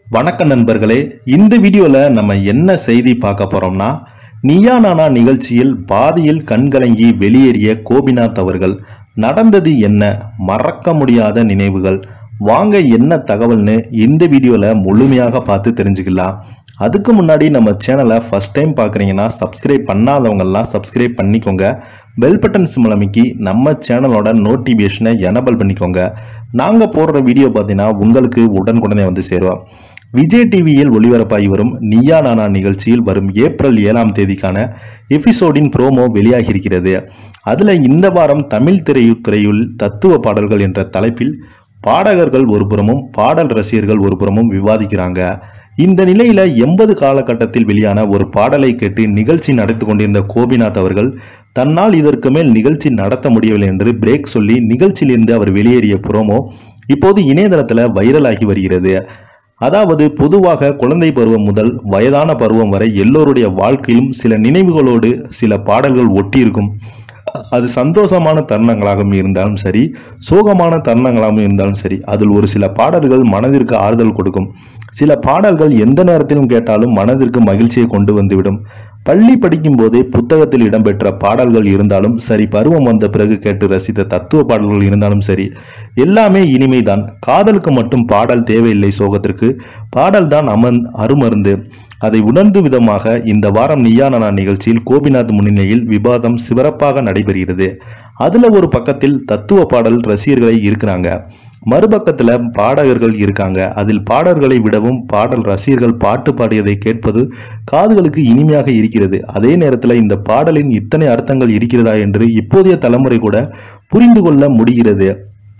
வணக்கம் நண்பர்களே இந்த வீடியோவில் நம்ம என்ன செய்தி பார்க்க போறோம்னா நீயா நானா நிகழ்ச்சியில் பாதியில் கண்கலங்கி வெளியேறிய கோபிநாத் அவர்கள் நடந்தது என்ன மறக்க முடியாத நினைவுகள் வாங்க என்ன தகவல்னு இந்த வீடியோவில் முழுமையாக பார்த்து தெரிஞ்சுக்கலாம் அதுக்கு முன்னாடி நம்ம சேனலை ஃபர்ஸ்ட் டைம் பார்க்குறீங்கன்னா சப்ஸ்கிரைப் பண்ணாதவங்கெல்லாம் சப்ஸ்கிரைப் பண்ணிக்கோங்க பெல் பட்டன் சிம்பிள் அமைக்கி நம்ம சேனலோட நோட்டிஃபிகேஷனை எனபிள் பண்ணிக்கோங்க நாங்கள் போடுற வீடியோ பார்த்தீங்கன்னா உங்களுக்கு உடனுக்குடனே வந்து சேருவோம் விஜய் டிவியில் ஒளிபரப்பாகி வரும் நீயா நானா நிகழ்ச்சியில் வரும் ஏப்ரல் ஏழாம் தேதிக்கான எபிசோடின் ப்ரோமோ வெளியாகியிருக்கிறது அதில் இந்த வாரம் தமிழ் திரையுத்துறையில் தத்துவ பாடல்கள் என்ற தலைப்பில் பாடகர்கள் ஒருபுறமும் பாடல் ரசிகர்கள் ஒருபுறமும் விவாதிக்கிறாங்க இந்த நிலையில எண்பது காலகட்டத்தில் வெளியான ஒரு பாடலை கேட்டு நிகழ்ச்சி நடத்தி கொண்டிருந்த கோபிநாத் அவர்கள் தன்னால் இதற்கு மேல் நிகழ்ச்சி நடத்த முடியவில்லை என்று பிரேக் சொல்லி நிகழ்ச்சியிலிருந்து அவர் வெளியேறிய புறமோ இப்போது இணையதளத்தில் வைரலாகி வருகிறது அதாவது பொதுவாக குழந்தை பருவம் முதல் வயதான பருவம் வரை எல்லோருடைய வாழ்க்கையிலும் சில நினைவுகளோடு சில பாடல்கள் ஒட்டியிருக்கும் அது சந்தோஷமான தருணங்களாகவும் இருந்தாலும் சரி சோகமான தருணங்களாகவும் இருந்தாலும் சரி அதில் ஒரு சில பாடல்கள் மனதிற்கு ஆறுதல் கொடுக்கும் சில பாடல்கள் எந்த நேரத்திலும் கேட்டாலும் மனதிற்கு மகிழ்ச்சியை கொண்டு வந்துவிடும் பள்ளி படிக்கும் போதே புத்தகத்தில் இடம்பெற்ற பாடல்கள் இருந்தாலும் சரி பருவம் வந்த பிறகு கேட்டு ரசித்த தத்துவ பாடல்கள் இருந்தாலும் சரி எல்லாமே இனிமைதான் காதலுக்கு மட்டும் பாடல் தேவையில்லை சோகத்திற்கு பாடல் தான் அமன் அருமருந்து அதை உணர்ந்து விதமாக இந்த வாரம் நியானனா நிகழ்ச்சியில் கோபிநாத் முன்னிலையில் விவாதம் சிறப்பாக நடைபெறுகிறது அதுல ஒரு பக்கத்தில் தத்துவ பாடல் ரசிகர்களை இருக்கிறாங்க மறுபக்கத்துல பாடகர்கள் இருக்காங்க அதில் பாடல்களை விடவும் பாடல் ரசிகர்கள் பாட்டு பாடியதை கேட்பது காதுகளுக்கு இனிமையாக இருக்கிறது அதே நேரத்தில் இந்த பாடலின் இத்தனை அர்த்தங்கள் இருக்கிறதா என்று இப்போதைய தலைமுறை கூட புரிந்து கொள்ள முடிகிறது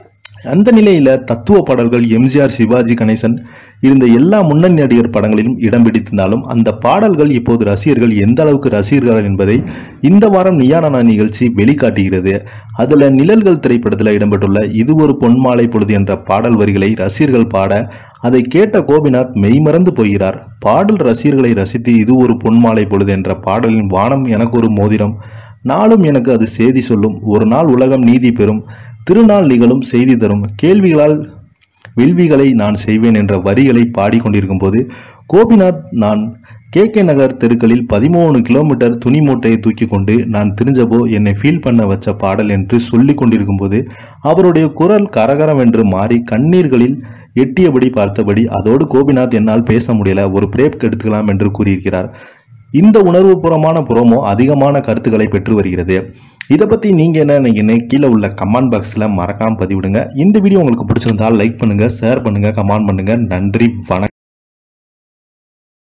அந்த நிலையில தத்துவ பாடல்கள் எம்ஜிஆர் சிவாஜி கணேசன் இருந்த எல்லா முன்னணி நடிகர் படங்களிலும் இடம் பிடித்திருந்தாலும் அந்த பாடல்கள் இப்போது ரசிகர்கள் எந்த அளவுக்கு ரசிகர்கள் என்பதை இந்த வாரம் நியானனா நிகழ்ச்சி வெளிக்காட்டுகிறது அதுல நிழல்கள் திரைப்படத்தில் இடம்பெற்றுள்ள இது ஒரு பொன்மாலை பொழுது என்ற பாடல் வரிகளை ரசிகர்கள் பாட அதை கேட்ட கோபிநாத் மெய்மறந்து போகிறார் பாடல் ரசிகர்களை ரசித்து இது ஒரு பொன்மாலை பொழுது என்ற பாடலின் வானம் எனக்கு ஒரு மோதிரம் நாளும் எனக்கு அது செய்தி சொல்லும் ஒரு நாள் உலகம் நீதி பெறும் திருநாள் நிகழும் செய்தி தரும் கேள்விகளால் வில்விகளை நான் செய்வேன் என்ற வரிகளை பாடிக்கொண்டிருக்கும் போது கோபிநாத் நான் கே கே நகர் தெருக்களில் பதிமூணு கிலோமீட்டர் துணி மூட்டையை தூக்கி கொண்டு நான் தெரிஞ்சப்போ என்னை ஃபீல் பண்ண வச்ச பாடல் என்று சொல்லி கொண்டிருக்கும் போது அவருடைய குரல் கரகரம் என்று மாறி கண்ணீர்களில் எட்டியபடி பார்த்தபடி அதோடு கோபிநாத் என்னால் பேச முடியல ஒரு பிரேக் எடுத்துக்கலாம் என்று கூறியிருக்கிறார் இந்த உணர்வுபூர்வமான புறமோ அதிகமான கருத்துக்களை பெற்று வருகிறது இதை பற்றி நீங்கள் என்ன நினைக்கிறீங்க கீழே உள்ள கமெண்ட் பாக்ஸில் மறக்காமல் பதிவிடுங்க இந்த வீடியோ உங்களுக்கு பிடிச்சிருந்தால் லைக் பண்ணுங்கள் ஷேர் பண்ணுங்கள் கமெண்ட் பண்ணுங்கள் நன்றி வணக்கம்